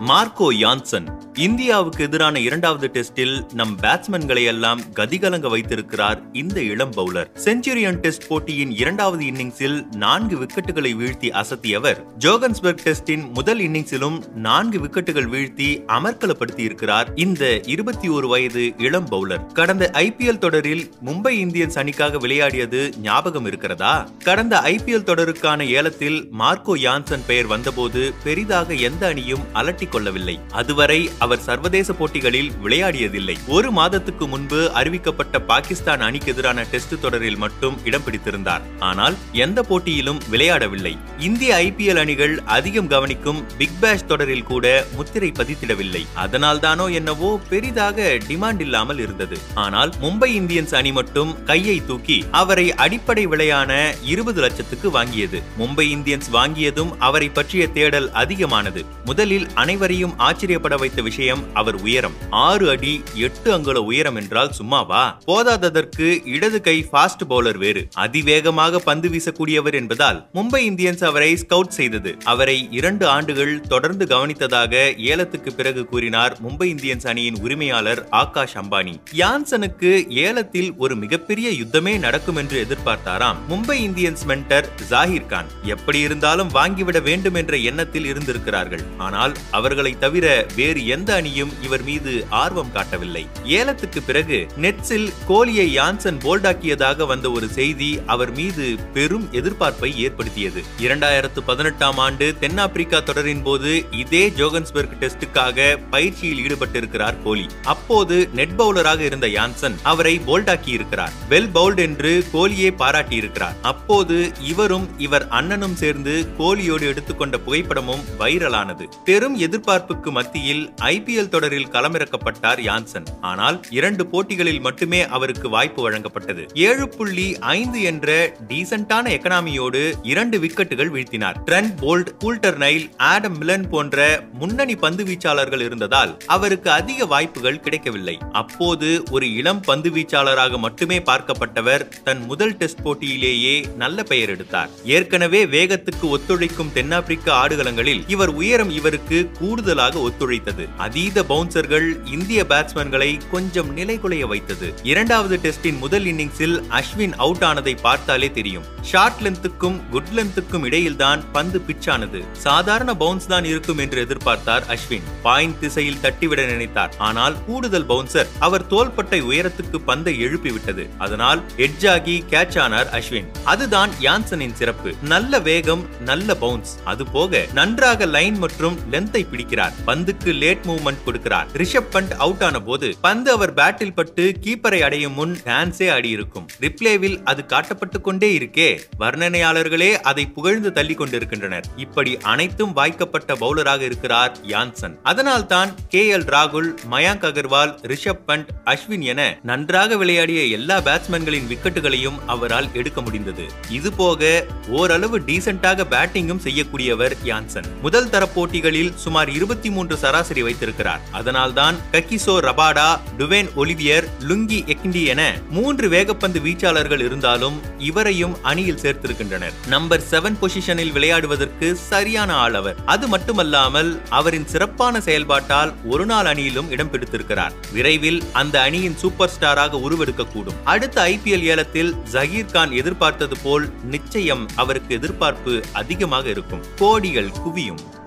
Marco Jansen இந்தியாவுக்கு எதிரான இரண்டாவது டெஸ்டில் நம் பேட்ஸ்மேன்களை எல்லாம் கதிகலங்க வைத்திருக்கிறார் இந்த இளம் பவுலர் செஞ்சுரியன் டெஸ்ட் போட்டியின் இரண்டாவது இன்னிங்ஸில் நான்கு விக்கெட்டுகளை வீழ்த்தி அசத்தியவர் ஜோகன்ஸ்பர்க் டெஸ்டின் முதல் இன்னிங்ஸிலும் நான்கு விக்கெட்டுகள் வீழ்த்தி அமர்க்கலப்படுத்தி இருக்கிறார் இந்த இருபத்தி ஒரு வயது இளம் பவுலர் கடந்த ஐபிஎல் தொடரில் மும்பை இந்தியன்ஸ் அணிக்காக விளையாடியது ஞாபகம் இருக்கிறதா கடந்த ஐபிஎல் தொடருக்கான ஏலத்தில் மார்க்கோ யான்சன் பெயர் வந்தபோது பெரிதாக எந்த அணியும் அலட்டிக் கொள்ளவில்லை அதுவரை அவர் சர்வதேச போட்டிகளில் விளையாடியதில்லை ஒரு மாதத்துக்கு முன்பு அறிவிக்கப்பட்ட பாகிஸ்தான் அணிக்கு எதிரான டெஸ்ட் தொடரில் மட்டும் இடம் பிடித்திருந்தார் ஆனால் எந்த போட்டியிலும் விளையாடவில்லை இந்திய ஐபிஎல் அணிகள் அதிகம் கவனிக்கும் பிக் பேஷ் தொடரில் கூட முத்திரை பதித்திடவில்லை அதனால் தானோ என்னவோ பெரிதாக டிமாண்ட் இல்லாமல் இருந்தது ஆனால் மும்பை இந்தியன்ஸ் அணி மட்டும் கையை தூக்கி அவரை அடிப்படை விலையான இருபது லட்சத்துக்கு வாங்கியது மும்பை இந்தியன்ஸ் வாங்கியதும் அவரை பற்றிய தேடல் அதிகமானது முதலில் அனைவரையும் ஆச்சரியப்பட வைத்த விஷயம் அவர் உயரம் ஆறு அடி எட்டு அங்குல உயரம் என்றால் சும்மாவா போதாததற்கு இடது கை ஃபாஸ்ட் பவுலர் வேறு அதிவேகமாக பந்து வீசக்கூடியவர் என்பதால் மும்பை இந்தியன்ஸ் அவரை ஸ்கவுட் செய்தது அவரை இரண்டு ஆண்டுகள் தொடர்ந்து கவனித்ததாக ஏலத்துக்கு பிறகு கூறினார் மும்பை இந்தியன்ஸ் அணியின் உரிமையாளர் ஆகாஷ் அம்பானி யான்சனுக்கு ஏலத்தில் ஒரு மிகப்பெரிய யுத்தமே நடக்கும் என்று எதிர்பார்த்தாராம் மும்பை இந்தியன்ஸ் மென்டர் ஜாகிர் கான் எப்படி இருந்தாலும் வாங்கிவிட வேண்டும் என்ற எண்ணத்தில் இருந்திருக்கிறார்கள் ஆனால் அவர்களை தவிர வேறு எந்த அணியும் இவர் மீது ஆர்வம் காட்டவில்லை ஏலத்துக்கு பிறகு நெட்ஸில் கோலியை யான்சன் போல்டாக்கியதாக வந்த ஒரு செய்தி அவர் மீது பெரும் எதிர்பார்ப்பை ஏற்படுத்தியது இரண்டாயிரத்து பதினெட்டாம் ஆண்டு தென்னாப்பிரிக்கா தொடரின் போது இதே ஜோகன்ஸ்பர்க் டெஸ்டுக்காக பயிற்சியில் ஈடுபட்டிருக்கிறார் கோலி அப்போது நெட் பவுலராக இருந்த யான்சன் அவரை போல்டாக்கி இருக்கிறார் வெல் பவுல்ட் என்று கோலியே பாராட்டி இருக்கிறார் அப்போது இவரும் இவர் அண்ணனும் சேர்ந்து கோலியோடு எடுத்துக்கொண்ட புகைப்படமும் வைரலானது பெரும் எதிர்பார்ப்புக்கு மத்தியில் ஐபிஎல் தொடரில் களமிறக்கப்பட்டார் யான்சன் ஆனால் இரண்டு போட்டிகளில் மட்டுமே அவருக்கு வாய்ப்பு வழங்கப்பட்டது ஏழு புள்ளி ஐந்து என்ற டீசென்டான எக்கனாமியோடு இரண்டு விக்கெட்டுகள் வீழ்த்தினார் Trent Boult Coulter Nile Adam Milne போன்ற முன்னணி பந்து வீச்சாளர்கள் இருந்ததால் அவருக்கு அதிக வாய்ப்புகள் கிடைக்கவில்லை அப்போது ஒரு இளம் பந்து வீச்சாளராக மட்டுமே பார்க்கப்பட்டவர் தன் முதல் டெஸ்ட் போட்டியிலேயே நல்ல பெயர் எடுத்தார் ஏற்கனவே வேகத்துக்கு ஒத்துழைக்கும் தென்னாப்பிரிக்க ஆடுகளங்களில் இவர் உயரம் இவருக்கு கூடுதலாக ஒத்துழைத்தது அதீத பவுன்சர்கள் இந்திய பேட்ஸ்மேன்களை கொஞ்சம் நிலைகுலைய வைத்தது இரண்டாவது டெஸ்டின் முதல் இன்னிங்ஸில் அஸ்வின் அவுட் ஆனதை பார்த்தாலே தெரியும் ஷார்ட் லென்த்துக்கும் குட் லென்த்துக்கும் இடையில்தான் பந்து பிச்சானது சாதாரண பவுன்ஸ் தான் இருக்கும் என்று எதிர்பார்த்தார் அஸ்வின் பாயிண்ட் திசையில் தட்டிவிட நினைத்தார் ஆனால் கூடுதல் பவுன்சர் அவர் தோள்பட்டை உயரத்துக்கு பந்தை எழுப்பிவிட்டது அதனால் எட்ஜாகி கேட்ச் ஆனார் அஸ்வின் அதுதான் யான்சனின் சிறப்பு நல்ல வேகம் நல்ல பவுன்ஸ் அது போக நன்றாக லைன் மற்றும் லென்த்தை பிடிக்கிறார் பந்துக்கு லேட் மூவ்மெண்ட் கொடுக்கிறார் ரிஷப் பண்ட் அவுட் ஆன போது பந்து அவர் பேட்டில் பட்டு கீப்பரை அடையும் முன் டான்ஸே ஆடியிருக்கும் ரிப்ளேவில் அது காட்டப்பட்டு கொண்டே இருக்கே வர்ணனையாளர்களே அதை புகழ்ந்து தள்ளி கொண்டிருக்கின்றனர் இப்படி அனைத்தும் வாய்க்கப்பட்ட பவுலராக இருக்கிறார் யான்சன் அதனால் தான் கே எல் ராகுல் மயாங்க் அகர்வால் ரிஷப் பண்ட் அஸ்வின் என நன்றாக விளையாடிய எல்லா பேட்ஸ்மேன்களின் விக்கெட்டுகளையும் அவரால் எடுக்க முடிந்தது இது போக ஓரளவு டீசென்டாக பேட்டிங்கும் செய்யக்கூடியவர் யான்சன் முதல் தர போட்டிகளில் சுமார் இருபத்தி மூன்று சராசரி வைத்திருக்கிறார் அதனால்தான் Kagiso Rabada Duanne Olivier Lungi எக்ண்டி என மூன்று வேகப்பந்து வீச்சாளர்கள் இருந்தாலும் இவரையும் அணியில் சேர்த்திருக்கின்றனர் நம்பர் செவன் பொசிஷனில் விளையாடுவதற்கு சரியான ஆள் அவர் அது மட்டுமல்லாமல் அவரின் சிறப்பான செயல்பாட்டால் ஒரு நாள் அணியிலும் இடம் பிடித்திருக்கிறார் விரைவில் அந்த அணியின் சூப்பர் ஸ்டாராக உருவெடுக்கக்கூடும் அடுத்த ஐபிஎல் ஏலத்தில் ஜஹீர் கான் எதிர்பார்த்தது போல் நிச்சயம் அவருக்கு எதிர்பார்ப்பு அதிகமாக இருக்கும் கோடிகள் குவியும்